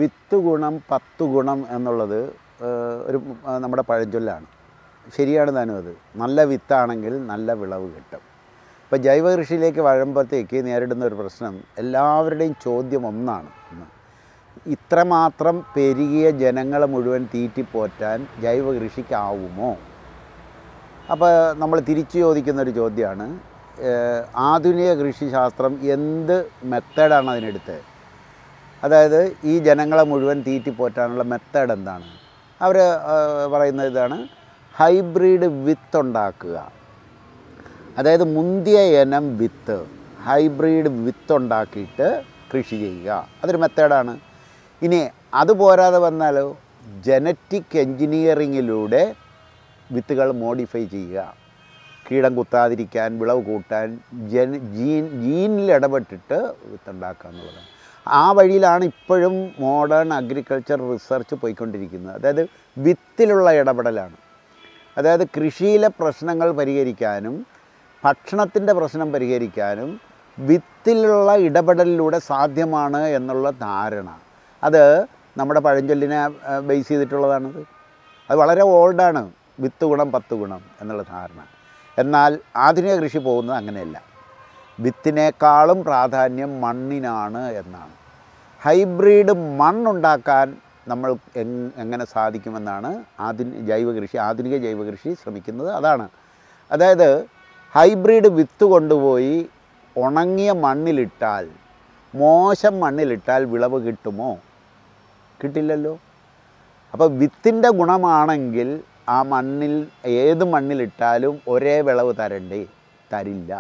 വിത്ത് ഗുണം പത്ത് ഗുണം എന്നുള്ളത് ഏഹ്, ഒരു ആ, നമ്മുടെ പഴഞ്ചൊല്ലാണ് ശരിയാണ് താനും അത് നല്ല വിത്താണെങ്കിൽ നല്ല വിളവ് കിട്ടും ഇപ്പോൾ ജൈവ കൃഷിയിലേക്ക് വരുമ്പോഴത്തേക്ക് നേരിടുന്ന ഒരു പ്രശ്നം എല്ലാവരുടെയും ചോദ്യം ഒന്നാണ് ഒന്ന് ഇത്രമാത്രം പെരുകിയ ജനങ്ങളെ മുഴുവൻ തീറ്റിപ്പോറ്റാൻ ജൈവ കൃഷിക്കാവുമോ അപ്പോൾ നമ്മൾ തിരിച്ചു ചോദിക്കുന്ന ഒരു ചോദ്യമാണ് ഏഹ്, ആധുനിക കൃഷിശാസ്ത്രം എന്ത് മെത്തേഡാണ് അതിനെടുത്ത് അതായത് ഈ ജനങ്ങളെ മുഴുവൻ തീറ്റിപ്പോറ്റാനുള്ള മെത്തേഡ് എന്താണ് അവർ പറയുന്ന ഇതാണ് ഹൈബ്രിഡ് വിത്ത് ഉണ്ടാക്കുക അതായത് മുന്തിയ ഇനം വിത്ത് ഹൈബ്രിഡ് വിത്ത് ഉണ്ടാക്കിയിട്ട് കൃഷി ചെയ്യുക അതൊരു മെത്തേഡാണ് ഇനി അത് പോരാതെ വന്നാലോ ജനറ്റിക് എൻജിനീയറിങ്ങിലൂടെ വിത്തുകൾ മോഡിഫൈ ചെയ്യുക കീടം കുത്താതിരിക്കാൻ വിളവ് കൂട്ടാൻ ജൻ ജീൻ ജീനിൽ ഇടപെട്ടിട്ട് വിത്തുണ്ടാക്കുക എന്നുള്ളതാണ് ആ വഴിയിലാണ് ഇപ്പോഴും മോഡേൺ അഗ്രികൾച്ചർ റിസർച്ച് പോയിക്കൊണ്ടിരിക്കുന്നത് അതായത് വിത്തിലുള്ള ഇടപെടലാണ് അതായത് കൃഷിയിലെ പ്രശ്നങ്ങൾ പരിഹരിക്കാനും ഭക്ഷണത്തിൻ്റെ പ്രശ്നം പരിഹരിക്കാനും വിത്തിലുള്ള ഇടപെടലിലൂടെ സാധ്യമാണ് എന്നുള്ള ധാരണ അത് നമ്മുടെ പഴഞ്ചൊല്ലിനെ ബേസ് ചെയ്തിട്ടുള്ളതാണത് അത് വളരെ ഓൾഡാണ് വിത്ത് ഗുണം പത്ത് ഗുണം എന്നുള്ള ധാരണ എന്നാൽ ആധുനിക കൃഷി പോകുന്നത് അങ്ങനെയല്ല വിത്തിനേക്കാളും പ്രാധാന്യം മണ്ണിനാണ് എന്നാണ് ഹൈബ്രിഡ് മണ്ണുണ്ടാക്കാൻ നമ്മൾ എങ്- എങ്ങനെ സാധിക്കുമെന്നാണ് ആധുനിക ജൈവ കൃഷി ആധുനിക ജൈവ കൃഷി ശ്രമിക്കുന്നത് അതാണ് അതായത് ഹൈബ്രിഡ് വിത്ത് കൊണ്ടുപോയി ഉണങ്ങിയ മണ്ണിലിട്ടാൽ മോശം മണ്ണിലിട്ടാൽ വിളവ് കിട്ടുമോ കിട്ടില്ലല്ലോ അപ്പോൾ വിത്തിൻ്റെ ഗുണമാണെങ്കിൽ ആ മണ്ണിൽ ഏത് മണ്ണിലിട്ടാലും ഒരേ വിളവ് തരണ്ടേ തരില്ല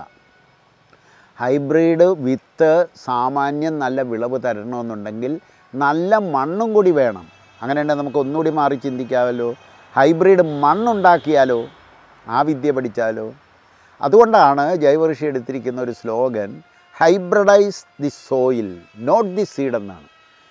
ഹൈബ്രിഡ് വിത്ത് സാമാന്യം നല്ല വിളവ് തരണമെന്നുണ്ടെങ്കിൽ നല്ല മണ്ണും കൂടി വേണം അങ്ങനെയുണ്ടെങ്കിൽ നമുക്ക് ഒന്നുകൂടി മാറി ചിന്തിക്കാമല്ലോ ഹൈബ്രിഡ് മണ്ണുണ്ടാക്കിയാലോ ആ വിദ്യ പഠിച്ചാലോ അതുകൊണ്ടാണ് ജൈവകൃഷി എടുത്തിരിക്കുന്ന ഒരു slogan hybridise the soil not the seed എന്നാണ്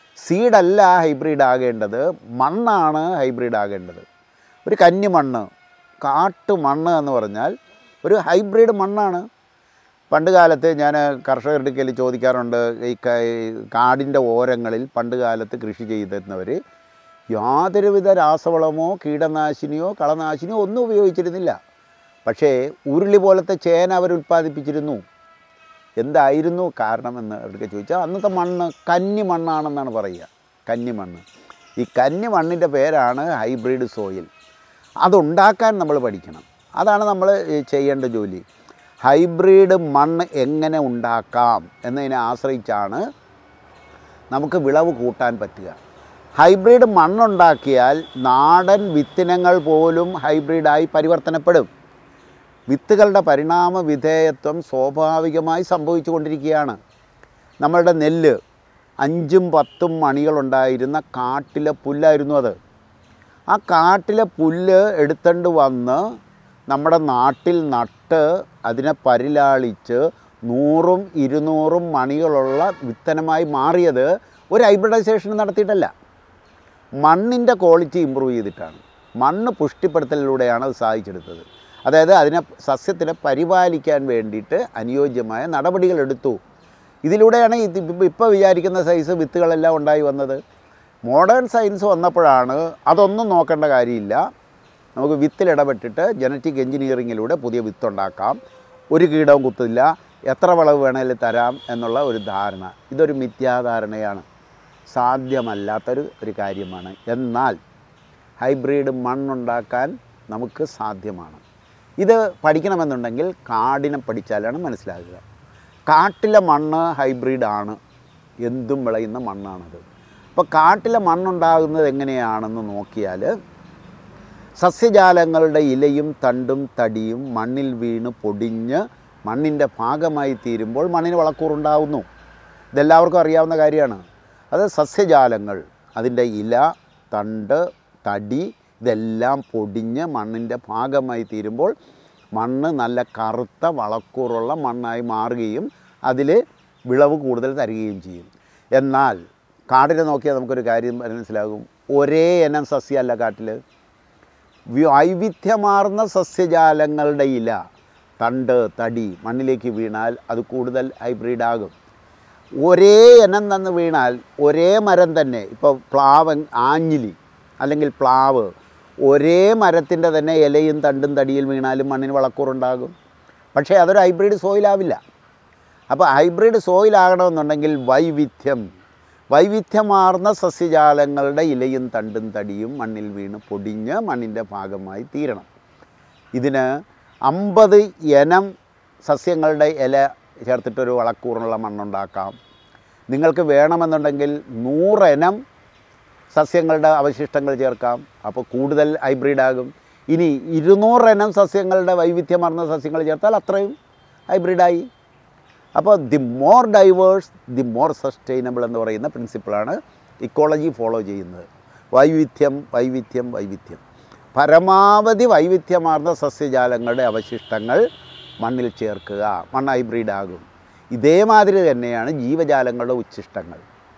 സീഡല്ല ഹൈബ്രിഡ് ആകേണ്ടത് മണ്ണാണ് ഹൈബ്രിഡ് ആകേണ്ടത് ഒരു കന്നിമണ്ണ് കാട്ടു മണ്ണ് എന്ന് പറഞ്ഞാൽ ഒരു ഹൈബ്രിഡ് മണ്ണാണ് പണ്ട് കാലത്ത് ഞാൻ കർഷകരുടെ കയ്യിൽ ചോദിക്കാറുണ്ട് ഈ ക- ഈ കാടിൻ്റെ ഓരങ്ങളിൽ പണ്ട് കാലത്ത് കൃഷി ചെയ്തിരുന്നവർ യാതൊരുവിധ രാസവളമോ കീടനാശിനിയോ കളനാശിനിയോ ഒന്നും ഉപയോഗിച്ചിരുന്നില്ല പക്ഷേ ഉരുളി പോലത്തെ ചേന അവർ ഉൽപ്പാദിപ്പിച്ചിരുന്നു എന്തായിരുന്നു കാരണമെന്ന് അവർക്ക് ചോദിച്ചാൽ അന്നത്തെ മണ്ണ് കന്നി മണ്ണാണെന്നാണ് പറയുക കന്നി മണ്ണ് ഈ കന്നി മണ്ണിൻ്റെ പേരാണ് ഹൈബ്രിഡ് സോയിൽ അതുണ്ടാക്കാൻ നമ്മൾ പഠിക്കണം അതാണ് നമ്മൾ ചെയ്യേണ്ട ജോലി ഹൈബ്രിഡ് മണ്ണ് എങ്ങനെ ഉണ്ടാക്കാം എന്നതിനെ ആശ്രയിച്ചാണ് നമുക്ക് വിളവ് കൂട്ടാൻ പറ്റുക ഹൈബ്രിഡ് മണ്ണുണ്ടാക്കിയാൽ നാടൻ വിത്തിനങ്ങൾ പോലും ഹൈബ്രിഡായി പരിവർത്തനപ്പെടും വിത്തുകളുടെ പരിണാമ വിധേയത്വം സ്വാഭാവികമായി സംഭവിച്ചു കൊണ്ടിരിക്കുകയാണ് നമ്മളുടെ നെല്ല് അഞ്ചും പത്തും മണികളുണ്ടായിരുന്ന കാട്ടിലെ പുല്ലായിരുന്നു അത് ആ കാട്ടിലെ പുല്ല് എടുത്തുകൊണ്ട് വന്ന് നമ്മുടെ നാട്ടിൽ നട്ട് അതിനെ പരിലാളിച്ച് നൂറും ഇരുന്നൂറും മണികളുള്ള വിത്തനമായി മാറിയത് ഒരു ഹൈബ്രിഡൈസേഷൻ നടത്തിയിട്ടല്ല മണ്ണിൻ്റെ ക്വാളിറ്റി ഇമ്പ്രൂവ് ചെയ്തിട്ടാണ് മണ്ണ് പുഷ്ടിപ്പെടുത്തലിലൂടെയാണ് അത് സാധിച്ചെടുത്തത് അതായത് അതിനെ സസ്യത്തിനെ പരിപാലിക്കാൻ വേണ്ടിയിട്ട് അനുയോജ്യമായ നടപടികൾ എടുത്തു ഇതിലൂടെയാണ് ഇത് ഇപ്പോൾ വിചാരിക്കുന്ന സൈസ് വിത്തുകളെല്ലാം ഉണ്ടായി വന്നത് മോഡേൺ സയൻസ് വന്നപ്പോഴാണ് അതൊന്നും നോക്കേണ്ട കാര്യമില്ല നമുക്ക് വിത്തിൽ ഇടപെട്ടിട്ട് ജനറ്റിക് എഞ്ചിനീയറിങ്ങിലൂടെ പുതിയ വിത്തുണ്ടാക്കാം ഒരു കീടവും കുത്തില്ല എത്ര വിളവ് വേണേലും തരാം എന്നുള്ള ഒരു ധാരണ ഇതൊരു മിഥ്യാധാരണയാണ് സാധ്യമല്ലാത്തൊരു ഒരു കാര്യമാണ് എന്നാൽ ഹൈബ്രിഡ് മണ്ണുണ്ടാക്കാൻ നമുക്ക് സാധ്യമാണ് ഇത് പഠിക്കണമെന്നുണ്ടെങ്കിൽ കാടിനെ പഠിച്ചാലാണ് മനസ്സിലാകുക കാട്ടിലെ മണ്ണ് ഹൈബ്രിഡ് ആണ് എന്തും വിളയുന്ന മണ്ണാണത് അപ്പോൾ കാട്ടിലെ മണ്ണുണ്ടാകുന്നത് എങ്ങനെയാണെന്ന് നോക്കിയാൽ സസ്യജാലങ്ങളുടെ ഇലയും തണ്ടും തടിയും മണ്ണിൽ വീണ് പൊടിഞ്ഞ് മണ്ണിൻ്റെ ഭാഗമായി തീരുമ്പോൾ മണ്ണിന് വളക്കൂറുണ്ടാവുന്നു ഇതെല്ലാവർക്കും അറിയാവുന്ന കാര്യമാണ് അത് സസ്യജാലങ്ങൾ അതിൻ്റെ ഇല തണ്ട് തടി ഇതെല്ലാം പൊടിഞ്ഞ് മണ്ണിൻ്റെ ഭാഗമായി തീരുമ്പോൾ മണ്ണ് നല്ല കറുത്ത വളക്കൂറുള്ള മണ്ണായി മാറുകയും അതിൽ വിളവ് കൂടുതൽ തരികയും ചെയ്യും എന്നാൽ കാടിനെ നോക്കിയാൽ നമുക്കൊരു കാര്യം മനസ്സിലാകും ഒരേ ഇനം സസ്യമല്ല കാട്ടിൽ വൈവിധ്യമാർന്ന സസ്യജാലങ്ങളുടെ ഇല തണ്ട് തടി മണ്ണിലേക്ക് വീണാൽ അത് കൂടുതൽ ഹൈബ്രിഡ് ആകും ഒരേ ഇനം തന്ന് വീണാൽ ഒരേ മരം തന്നെ ഇപ്പോൾ പ്ലാവൻ ആഞ്ഞിലി അല്ലെങ്കിൽ പ്ലാവ് ഒരേ മരത്തിൻ്റെ തന്നെ ഇലയും തണ്ടും തടിയിൽ വീണാലും മണ്ണിന് വളക്കൂറുണ്ടാകും പക്ഷേ അതൊരു ഹൈബ്രിഡ് സോയിലാവില്ല അപ്പോൾ ഹൈബ്രിഡ് സോയിലാകണമെന്നുണ്ടെങ്കിൽ വൈവിധ്യം വൈവിധ്യമാർന്ന സസ്യജാലങ്ങളുടെ ഇലയും തണ്ടും തടിയും മണ്ണിൽ വീണ് പൊടിഞ്ഞ് മണ്ണിൻ്റെ ഭാഗമായി തീരണം ഇതിന് അമ്പത് ഇനം സസ്യങ്ങളുടെ ഇല ചേർത്തിട്ടൊരു വളക്കൂറുള്ള മണ്ണുണ്ടാക്കാം നിങ്ങൾക്ക് വേണമെന്നുണ്ടെങ്കിൽ നൂറിനം സസ്യങ്ങളുടെ അവശിഷ്ടങ്ങൾ ചേർക്കാം അപ്പോൾ കൂടുതൽ ഹൈബ്രിഡാകും ഇനി ഇരുന്നൂറിനം സസ്യങ്ങളുടെ വൈവിധ്യമാർന്ന സസ്യങ്ങൾ ചേർത്താൽ അത്രയും ഹൈബ്രിഡായി അപ്പോൾ the more diverse the more sustainable എന്ന് പറയുന്ന പ്രിൻസിപ്പിളാണ് ഇക്കോളജി ഫോളോ ചെയ്യുന്നത് വൈവിധ്യം വൈവിധ്യം വൈവിധ്യം പരമാവധി വൈവിധ്യമാർന്ന സസ്യജാലങ്ങളുടെ അവശിഷ്ടങ്ങൾ മണ്ണിൽ ചേർക്കുക മണ്ണ് ഹൈബ്രിഡാകും ഇതേമാതിരി തന്നെയാണ് ജീവജാലങ്ങളുടെ ഉച്ഛിഷ്ടങ്ങൾ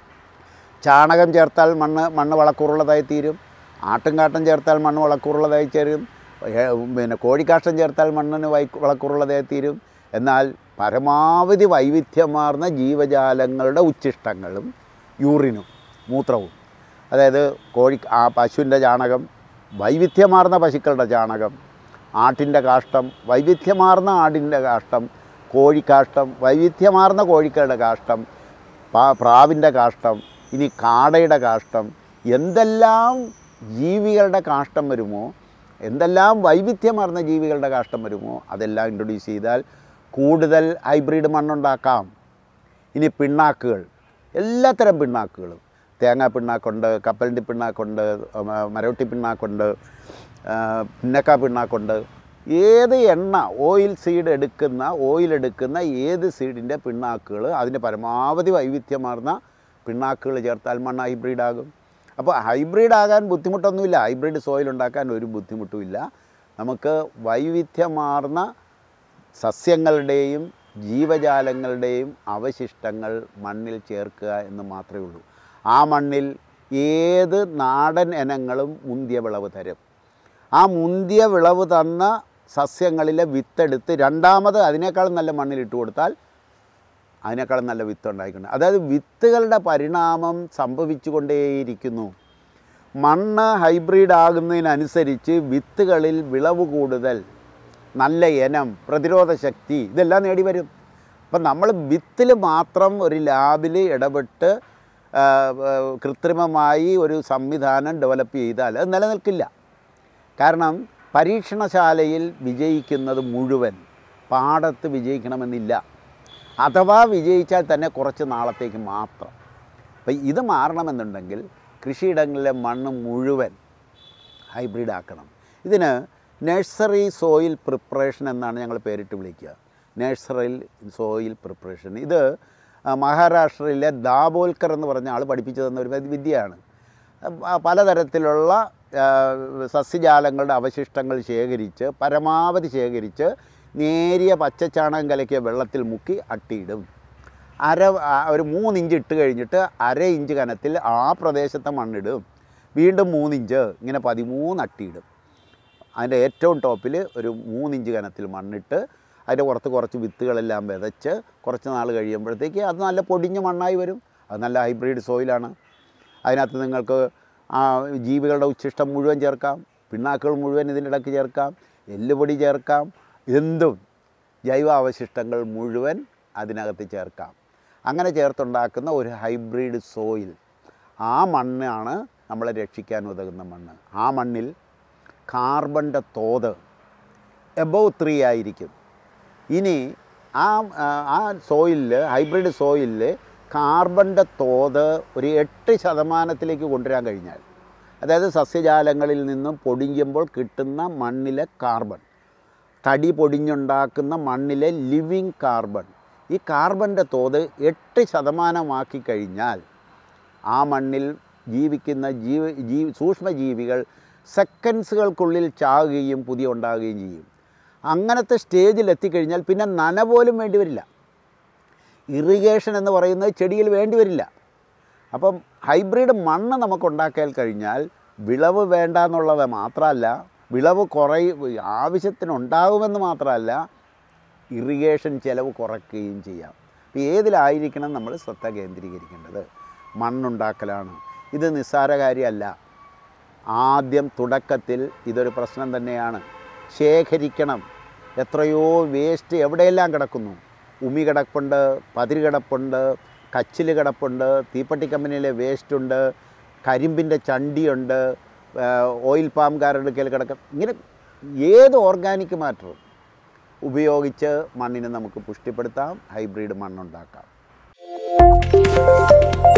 ചാണകം ചേർത്താൽ മണ്ണ് മണ്ണ് വളക്കൂറുള്ളതായി തീരും ആട്ടുംകാട്ടം ചേർത്താൽ മണ്ണ് വളക്കൂറുള്ളതായി ചേരും ഏ, പിന്നെ കോഴിക്കാഷ്ടം ചേർത്താൽ മണ്ണിന് വൈ വളക്കൂറുള്ളതായി തീരും എന്നാൽ പരമാവധി വൈവിധ്യമാർന്ന ജീവജാലങ്ങളുടെ ഉച്ഛിഷ്ടങ്ങളും യൂറിനും മൂത്രവും അതായത് കോഴി ആ പശുവിൻ്റെ ചാണകം വൈവിധ്യമാർന്ന പശുക്കളുടെ ചാണകം ആട്ടിൻ്റെ കാഷ്ടം വൈവിധ്യമാർന്ന ആടിൻ്റെ കാഷ്ടം കോഴിക്കാഷ്ടം വൈവിധ്യമാർന്ന കോഴിക്കളുടെ കാഷ്ടം പാ- പ്രാവിൻ്റെ കാഷ്ടം ഇനി കാടയുടെ കാഷ്ടം എന്തെല്ലാം ജീവികളുടെ കാഷ്ടം വരുമോ എന്തെല്ലാം വൈവിധ്യമാർന്ന ജീവികളുടെ കാഷ്ടം വരുമോ അതെല്ലാം ഇൻട്രൊഡ്യൂസ് ചെയ്താൽ കൂടുതൽ ഹൈബ്രിഡ് മണ്ണുണ്ടാക്കാം ഇനി പിണ്ണാക്കുകൾ എല്ലാത്തരം പിണ്ണാക്കുകളും തേങ്ങാ പിണ്ണാക്കുണ്ട് കപ്പലിൻ്റെ പിണ്ണാക്കുണ്ട് മ- മരവട്ടി പിണ്ണാക്കുണ്ട് ആ, പിന്നക്ക പിണ്ണാക്കുണ്ട് ഏത് എണ്ണ ഓയിൽ സീഡ് എടുക്കുന്ന ഓയിൽ എടുക്കുന്ന ഏത് സീഡിൻ്റെ പിണ്ണാക്കുകൾ അതിന് പരമാവധി വൈവിധ്യമാർന്ന പിണ്ണാക്കുകൾ ചേർത്താൽ മണ്ണ് ഹൈബ്രിഡാകും അപ്പോൾ ഹൈബ്രിഡ് ആകാൻ ബുദ്ധിമുട്ടൊന്നുമില്ല ഹൈബ്രിഡ് സോയിൽ ഉണ്ടാക്കാൻ ഒരു ബുദ്ധിമുട്ടുമില്ല നമുക്ക് വൈവിധ്യമാർന്ന സസ്യങ്ങളുടെയും ജീവജാലങ്ങളുടെയും അവശിഷ്ടങ്ങൾ മണ്ണിൽ ചേർക്കുക എന്ന് മാത്രമേ ഉള്ളൂ ആ മണ്ണിൽ ഏത് നാടൻ ഇനങ്ങളും മുന്തിയ വിളവ് തരും ആ മുന്തിയ വിളവ് തന്ന സസ്യങ്ങളിലെ വിത്തെടുത്ത് രണ്ടാമത് അതിനേക്കാളും നല്ല മണ്ണിൽ ഇട്ട് കൊടുത്താൽ അതിനേക്കാളും നല്ല വിത്ത് ഉണ്ടായിക്കൊണ്ട് അതായത് വിത്തുകളുടെ പരിണാമം സംഭവിച്ചുകൊണ്ടേയിരിക്കുന്നു മണ്ണ് ഹൈബ്രിഡ് ആകുന്നതിനനുസരിച്ച് വിത്തുകളിൽ വിളവ് കൂടുതൽ നല്ല ഇനം പ്രതിരോധ ശക്തി ഇതെല്ലാം നേടി വരും അപ്പം നമ്മൾ വിത്തിൽ മാത്രം ഒരു ലാബിൽ ഇടപെട്ട് ആ, ആ, കൃത്രിമമായി ഒരു സംവിധാനം ഡെവലപ്പ് ചെയ്താൽ അത് നിലനിൽക്കില്ല കാരണം പരീക്ഷണശാലയിൽ വിജയിക്കുന്നത് മുഴുവൻ പാടത്ത് വിജയിക്കണമെന്നില്ല അഥവാ വിജയിച്ചാൽ തന്നെ കുറച്ച് നാളത്തേക്ക് മാത്രം അപ്പം ഇത് മാറണമെന്നുണ്ടെങ്കിൽ കൃഷിയിടങ്ങളിലെ മണ്ണ് മുഴുവൻ ഹൈബ്രിഡ് ആക്കണം ഇതിന് നഴ്സറി സോയിൽ പ്രിപ്പറേഷൻ എന്നാണ് ഞങ്ങൾ പേരിട്ട് വിളിക്കുക നഴ്സറിയിൽ സോയിൽ പ്രിപ്പറേഷൻ ഇത് ആ, മഹാരാഷ്ട്രയിലെ ദാബോൽക്കർ എന്ന് പറഞ്ഞ ആൾ പഠിപ്പിച്ചു തന്ന ഒരു വിദ്യയാണ് ആ, പലതരത്തിലുള്ള ആ, സസ്യജാലങ്ങളുടെ അവശിഷ്ടങ്ങൾ ശേഖരിച്ച് പരമാവധി ശേഖരിച്ച് നേരിയ പച്ചച്ചാണകം കലക്കിയ വെള്ളത്തിൽ മുക്കി അട്ടിയിടും അര ആ, ഒരു മൂന്നിഞ്ച് ഇട്ട് കഴിഞ്ഞിട്ട് അര ഇഞ്ച് കനത്തിൽ ആ പ്രദേശത്തെ മണ്ണിടും വീണ്ടും മൂന്നിഞ്ച് ഇങ്ങനെ പതിമൂന്ന് അട്ടിയിടും അതിൻ്റെ ഏറ്റവും ടോപ്പിൽ ഒരു മൂന്നിഞ്ച് കനത്തിൽ മണ്ണിട്ട് അതിൻ്റെ പുറത്ത് കുറച്ച് വിത്തുകളെല്ലാം വിതച്ച് കുറച്ച് നാൾ കഴിയുമ്പോഴത്തേക്ക് അത് നല്ല പൊടിഞ്ഞ മണ്ണായി വരും അത് നല്ല ഹൈബ്രിഡ് സോയിലാണ് അതിനകത്ത് നിങ്ങൾക്ക് ആ ജീവികളുടെ ഉച്ഛിഷ്ടം മുഴുവൻ ചേർക്കാം പിണ്ണാക്കുകൾ മുഴുവൻ ഇതിൻ്റെ ഇടയ്ക്ക് ചേർക്കാം എല്ലുപൊടി ചേർക്കാം എന്തും ജൈവ അവശിഷ്ടങ്ങൾ മുഴുവൻ അതിനകത്ത് ചേർക്കാം അങ്ങനെ ചേർത്തുണ്ടാക്കുന്ന ഒരു ഹൈബ്രിഡ് സോയിൽ ആ മണ്ണാണ് നമ്മളെ രക്ഷിക്കാൻ ഉതകുന്ന മണ്ണ് ആ മണ്ണിൽ കാർബണിൻ്റെ തോത് എബവ് ത്രീ ആയിരിക്കും ഇനി ആ ആ, ആ സോയിലിൽ ഹൈബ്രിഡ് സോയിലിൽ കാർബണിൻ്റെ തോത് ഒരു എട്ട് ശതമാനത്തിലേക്ക് കൊണ്ടുവരാൻ കഴിഞ്ഞാൽ അതായത് സസ്യജാലങ്ങളിൽ നിന്നും പൊടിയുമ്പോൾ കിട്ടുന്ന മണ്ണിലെ കാർബൺ തടി പൊടിഞ്ഞുണ്ടാക്കുന്ന മണ്ണിലെ ലിവിങ് കാർബൺ ഈ കാർബണിൻ്റെ തോത് എട്ട് ശതമാനമാക്കി കഴിഞ്ഞാൽ ആ മണ്ണിൽ ജീവിക്കുന്ന ജീവ ജീ സൂക്ഷ്മജീവികൾ സെക്കൻഡ്സുകൾക്കുള്ളിൽ ചാകുകയും പുതിയ ഉണ്ടാകുകയും ചെയ്യും അങ്ങനത്തെ സ്റ്റേജിൽ എത്തിക്കഴിഞ്ഞാൽ പിന്നെ നന പോലും വേണ്ടി വരില്ല ഇറിഗേഷൻ എന്ന് പറയുന്നത് ചെടിയിൽ വേണ്ടി വരില്ല അപ്പം ഹൈബ്രിഡ് മണ്ണ് നമുക്ക് ഉണ്ടാക്കിയാൽ കഴിഞ്ഞാൽ വിളവ് വേണ്ട എന്നുള്ളത് മാത്രമല്ല വിളവ് കുറയും ആവശ്യത്തിനുണ്ടാകുമെന്ന് മാത്രമല്ല ഇറിഗേഷൻ ചിലവ് കുറയ്ക്കുകയും ചെയ്യാം അപ്പോൾ ഏതിലായിരിക്കണം നമ്മൾ ശ്രദ്ധ കേന്ദ്രീകരിക്കേണ്ടത് മണ്ണുണ്ടാക്കലാണ് ഇത് നിസ്സാര കാര്യമല്ല ആദ്യം തുടക്കത്തിൽ ഇതൊരു പ്രശ്നം തന്നെയാണ് ശേഖരിക്കണം എത്രയോ വേസ്റ്റ് എവിടെയെല്ലാം കിടക്കുന്നു ഉമി കിടപ്പുണ്ട് പതിര് കിടപ്പുണ്ട് കച്ചിൽ കിടപ്പുണ്ട് തീപ്പെട്ടി കമ്പനിയിലെ വേസ്റ്റ് ഉണ്ട് കരിമ്പിൻ്റെ ചണ്ടിയുണ്ട് ആ, ഓയിൽ പാംകാരുടെ അടുക്കൽ കിടക്ക ഇങ്ങനെ ഏത് ഓർഗാനിക് മാറ്ററും ഉപയോഗിച്ച് മണ്ണിനെ നമുക്ക് പുഷ്ടിപ്പെടുത്താം ഹൈബ്രിഡ് മണ്ണുണ്ടാക്കാം